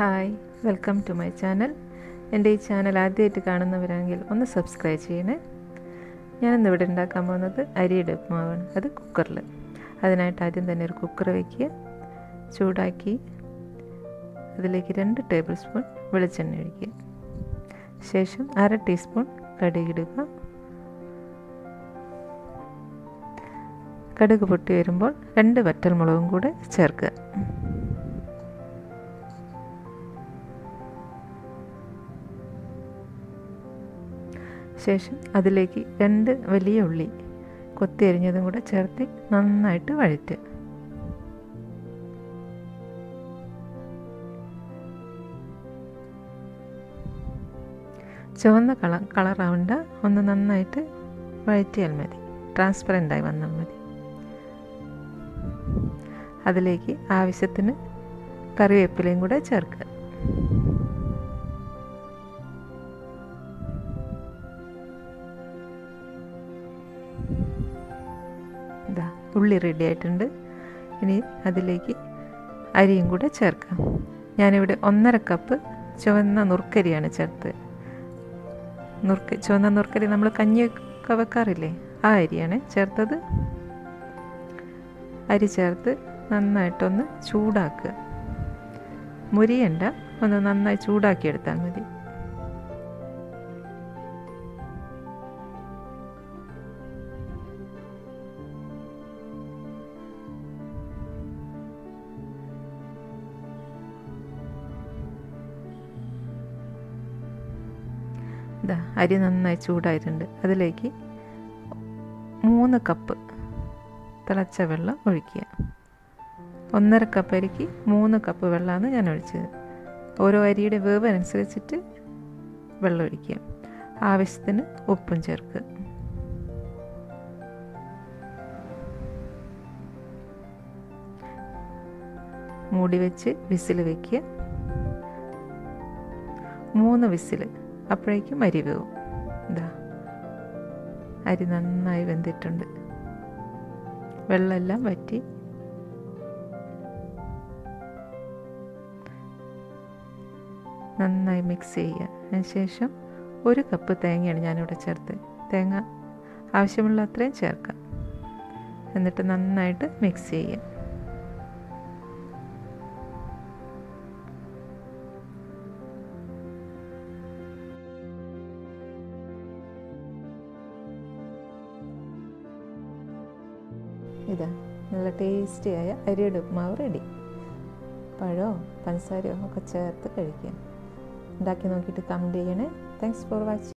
hi welcome to my channel എൻ്റെ ഈ channel ആദ്യമായിട്ട് കാണുന്നവരാണെങ്കിൽ ഒന്ന് സബ്സ്ക്രൈബ് ചെയ്യണേ ഞാനിന്ന് ഇവിടെ ഉണ്ടാക്കാൻ പോകുന്നത് അരിയുടെ ഉപ്പുമാവാണ് അത് കുക്കറിൽ അതിനായിട്ട് ആദ്യം തന്നെ ഒരു കുക്കർ വയ്ക്കുക ചൂടാക്കി അതിലേക്ക് രണ്ട് ടേബിൾ സ്പൂൺ വെളിച്ചെണ്ണ ഒഴിക്കുക ശേഷം അര ടീസ്പൂൺ കടുകിടുക കടുക് പൊട്ടി വരുമ്പോൾ രണ്ട് വറ്റൽമുളകും കൂടെ ചേർക്കുക ശേഷം അതിലേക്ക് രണ്ട് വലിയ ഉള്ളി കൊത്തി അരിഞ്ഞതും കൂടെ ചേർത്ത് നന്നായിട്ട് വഴറ്റുക ചുവന്ന കളർ കളറാവണ്ട ഒന്ന് നന്നായിട്ട് വഴറ്റിയാൽ മതി ട്രാൻസ്പെറൻ്റായി വന്നാൽ മതി അതിലേക്ക് ആവശ്യത്തിന് കറിവേപ്പിലയും കൂടെ ചേർക്കുക ഇതാ ഉള്ളി റെഡി ആയിട്ടുണ്ട് ഇനി അതിലേക്ക് അരിയും കൂടെ ചേർക്കാം ഞാനിവിടെ ഒന്നര കപ്പ് ചുവന്ന നുറുക്കരിയാണ് ചേർത്ത് നുറുക്ക് ചുവന്ന നുറുക്കരി നമ്മൾ കഞ്ഞിയൊക്കെ വെക്കാറില്ലേ ആ അരിയാണ് ചേർത്തത് അരി ചേർത്ത് നന്നായിട്ടൊന്ന് ചൂടാക്കുക മുരിയണ്ട ഒന്ന് നന്നായി ചൂടാക്കി എടുത്താൽ മതി ഇതാ അരി നന്നായി ചൂടായിട്ടുണ്ട് അതിലേക്ക് മൂന്ന് കപ്പ് തിളച്ച വെള്ളം ഒഴിക്കുക ഒന്നര കപ്പ് അരിക്ക് മൂന്ന് കപ്പ് വെള്ളമാണ് ഞാൻ ഒഴിച്ചത് ഓരോ അരിയുടെ വേവ് അനുസരിച്ചിട്ട് വെള്ളം ഒഴിക്കുക ആവശ്യത്തിന് ഉപ്പും ചേർക്കുക മൂടി വെച്ച് വിസിൽ വയ്ക്കുക മൂന്ന് വിസിൽ അപ്പോഴേക്കും അരി വേവും ഇതാ അരി നന്നായി വെന്തിട്ടുണ്ട് വെള്ളമെല്ലാം വറ്റി നന്നായി മിക്സ് ചെയ്യുക അതിനുശേഷം ഒരു കപ്പ് തേങ്ങയാണ് ഞാനിവിടെ ചേർത്ത് തേങ്ങ ആവശ്യമുള്ള അത്രയും ചേർക്കാം എന്നിട്ട് നന്നായിട്ട് മിക്സ് ചെയ്യുക ഇതാ നല്ല ടേസ്റ്റിയായ അരിയുടെ ഉപ്മാവ് റെഡി പഴമോ പഞ്ചസാരയോ ഒക്കെ ചേർത്ത് കഴിക്കാം ഉണ്ടാക്കി നോക്കിയിട്ട് കമൻറ്റ് ചെയ്യണേ താങ്ക്സ് ഫോർ വാച്ചിങ്